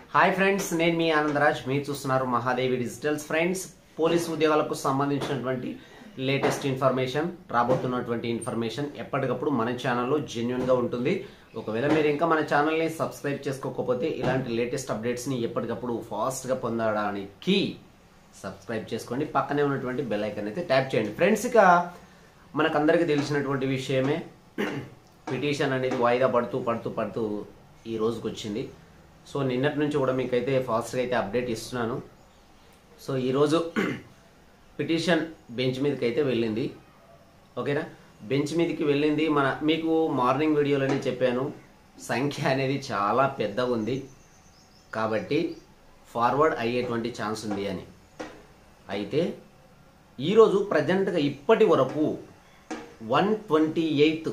hi friends నేను మీ ఆనందరాజ్ మీరు చూస్తున్నారు మహాదేవి డిజిటల్స్ ఫ్రెండ్స్ పోలీస్ ఉద్యోగాలకు సంబంధించినటువంటి లేటెస్ట్ ఇన్ఫర్మేషన్ రాబోతున్నటువంటి ఇన్ఫర్మేషన్ ఎప్పటికప్పుడు మన ఛానల్లో జెన్యున్ గా ఉంటుంది ఒకవేళ మీరు ఇంకా మన ఛానల్ని సబ్స్క్రైబ్ చేసుకోకపోతే ఇలాంటి లేటెస్ట్ అప్డేట్స్ ని ఎప్పటికప్పుడు ఫాస్ట్ గా పొందడానికి సబ్స్క్రైబ్ చేసుకోండి పక్కనే ఉన్నటువంటి బెల్ ఐకన్ అయితే ట్యాప్ చేయండి ఫ్రెండ్స్ ఇక మనకందరికీ తెలిసినటువంటి విషయమే పిటిషన్ అనేది వాయిదా పడుతూ పడుతూ పడుతూ ఈ రోజుకి వచ్చింది సో నిన్నటి నుంచి కూడా మీకైతే ఫాస్ట్గా అయితే అప్డేట్ ఇస్తున్నాను సో ఈరోజు పిటిషన్ బెంచ్ మీదకి అయితే వెళ్ళింది ఓకేనా బెంచ్ మీదకి వెళ్ళింది మన మీకు మార్నింగ్ వీడియోలోనే చెప్పాను సంఖ్య అనేది చాలా పెద్దగా ఉంది కాబట్టి ఫార్వర్డ్ అయ్యేటువంటి ఛాన్స్ ఉంది అని అయితే ఈరోజు ప్రజెంట్గా ఇప్పటి వరకు వన్ ట్వంటీ ఎయిత్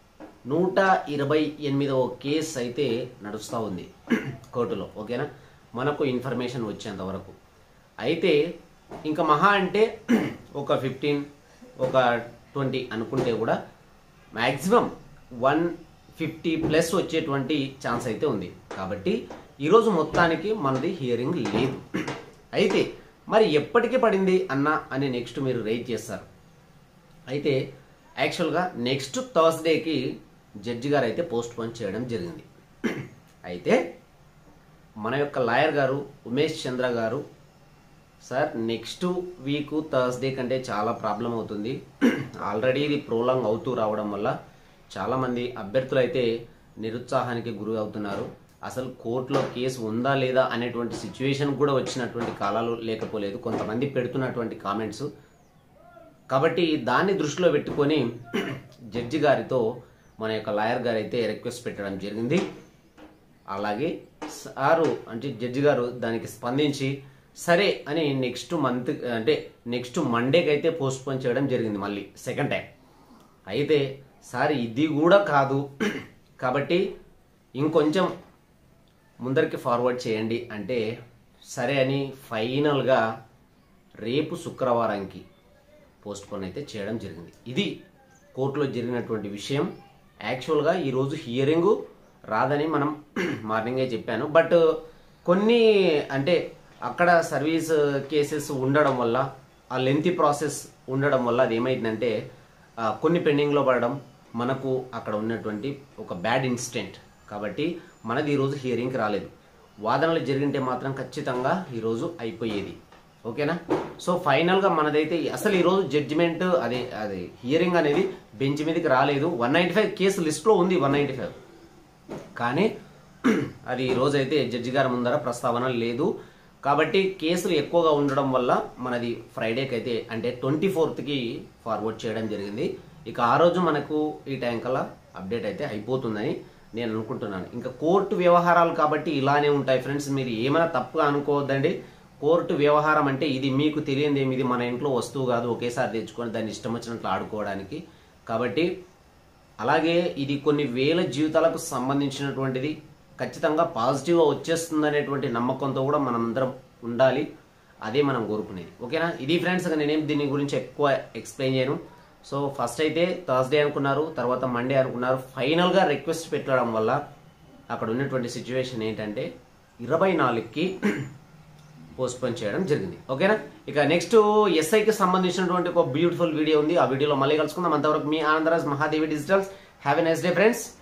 నూట ఇరవై ఎనిమిదవ కేసు అయితే నడుస్తూ ఉంది కోర్టులో ఓకేనా మనకు ఇన్ఫర్మేషన్ వచ్చేంత వరకు అయితే ఇంకా మహా అంటే ఒక ఫిఫ్టీన్ ఒక ట్వంటీ అనుకుంటే కూడా మ్యాక్సిమం వన్ ఫిఫ్టీ ప్లస్ వచ్చేటువంటి ఛాన్స్ అయితే ఉంది కాబట్టి ఈరోజు మొత్తానికి మనది హియరింగ్ లేదు అయితే మరి ఎప్పటికి పడింది అన్న అని నెక్స్ట్ మీరు రైట్ చేస్తారు అయితే యాక్చువల్గా నెక్స్ట్ థర్స్డేకి జడ్జి గారు అయితే పోస్ట్ పోన్ చేయడం జరిగింది అయితే మన యొక్క లాయర్ గారు ఉమేష్ చంద్ర గారు సార్ నెక్స్ట్ వీక్ థర్స్డే కంటే చాలా ప్రాబ్లం అవుతుంది ఆల్రెడీ ఇది ప్రోలాంగ్ అవుతూ రావడం వల్ల చాలామంది అభ్యర్థులు అయితే నిరుత్సాహానికి గురి అవుతున్నారు అసలు కోర్టులో కేసు ఉందా లేదా అనేటువంటి సిచ్యువేషన్ కూడా వచ్చినటువంటి కాలాలు లేకపోలేదు కొంతమంది పెడుతున్నటువంటి కామెంట్స్ కాబట్టి దాన్ని దృష్టిలో పెట్టుకొని జడ్జి గారితో మన యొక్క లాయర్ గారు అయితే రిక్వెస్ట్ పెట్టడం జరిగింది అలాగే సారు అంటే జడ్జి గారు దానికి స్పందించి సరే అని నెక్స్ట్ మంత్ అంటే నెక్స్ట్ మండేకి అయితే పోస్ట్ పోన్ చేయడం జరిగింది మళ్ళీ సెకండ్ టైం అయితే సార్ ఇది కూడా కాదు కాబట్టి ఇంకొంచెం ముందరికి ఫార్వర్డ్ చేయండి అంటే సరే అని ఫైనల్గా రేపు శుక్రవారానికి పోస్ట్ పోన్ అయితే చేయడం జరిగింది ఇది కోర్టులో జరిగినటువంటి విషయం యాక్చువల్గా ఈరోజు హియరింగ్ రాదని మనం మార్నింగే చెప్పాను బట్ కొన్ని అంటే అక్కడ సర్వీస్ కేసెస్ ఉండడం వల్ల ఆ లెంతీ ప్రాసెస్ ఉండడం వల్ల అది ఏమైందంటే ఆ, కొన్ని పెండింగ్లో పడడం మనకు అక్కడ ఉన్నటువంటి ఒక బ్యాడ్ ఇన్సిడెంట్ కాబట్టి మనది ఈరోజు హియరింగ్కి రాలేదు వాదనలు జరిగింటే మాత్రం ఖచ్చితంగా ఈరోజు అయిపోయేది ఓకేనా సో ఫైనల్గా మనదైతే అసలు ఈరోజు జడ్జిమెంట్ అదే అది హియరింగ్ అనేది బెంచ్ మీదకి రాలేదు వన్ నైంటీ ఫైవ్ కేసు లిస్ట్లో ఉంది వన్ నైంటీ ఫైవ్ కానీ అది ఈ రోజు అయితే జడ్జి గారి ముందర ప్రస్తావన లేదు కాబట్టి కేసులు ఎక్కువగా ఉండడం వల్ల మనది ఫ్రైడేకి అయితే అంటే ట్వంటీ ఫోర్త్కి ఫార్వర్డ్ చేయడం జరిగింది ఇక ఆ రోజు మనకు ఈ టైం కల్లా అప్డేట్ అయితే అయిపోతుందని నేను అనుకుంటున్నాను ఇంకా కోర్టు వ్యవహారాలు కాబట్టి ఇలానే ఉంటాయి ఫ్రెండ్స్ మీరు ఏమైనా తప్పుగా అనుకోవద్దండి కోర్టు వ్యవహారం అంటే ఇది మీకు తెలియంది ఏమి ఇది మన ఇంట్లో వస్తువు కాదు ఒకేసారి తెచ్చుకొని దాన్ని ఇష్టం వచ్చినట్లు ఆడుకోవడానికి కాబట్టి అలాగే ఇది కొన్ని వేల జీవితాలకు సంబంధించినటువంటిది ఖచ్చితంగా పాజిటివ్గా వచ్చేస్తుంది అనేటువంటి నమ్మకంతో కూడా మనందరం ఉండాలి అదే మనం కోరుకునేది ఓకేనా ఇది ఫ్రెండ్స్ నేనేం దీని గురించి ఎక్కువ ఎక్స్ప్లెయిన్ చేయను సో ఫస్ట్ అయితే థర్స్డే అనుకున్నారు తర్వాత మండే అనుకున్నారు ఫైనల్గా రిక్వెస్ట్ పెట్టడం వల్ల అక్కడ ఉన్నటువంటి సిచ్యువేషన్ ఏంటంటే ఇరవై నాలుగుకి పోస్ట్ పోన్ చేయడం జరిగింది ఓకేనా ఇక నెక్స్ట్ ఎస్ఐకి సంబంధించినటువంటి ఒక బ్యూటిఫుల్ వీడియో ఉంది ఆ వీడియోలో మళ్ళీ కలుసుకుందాం అంతవరకు మీ Anandraj Mahadevi digitals have a nice day friends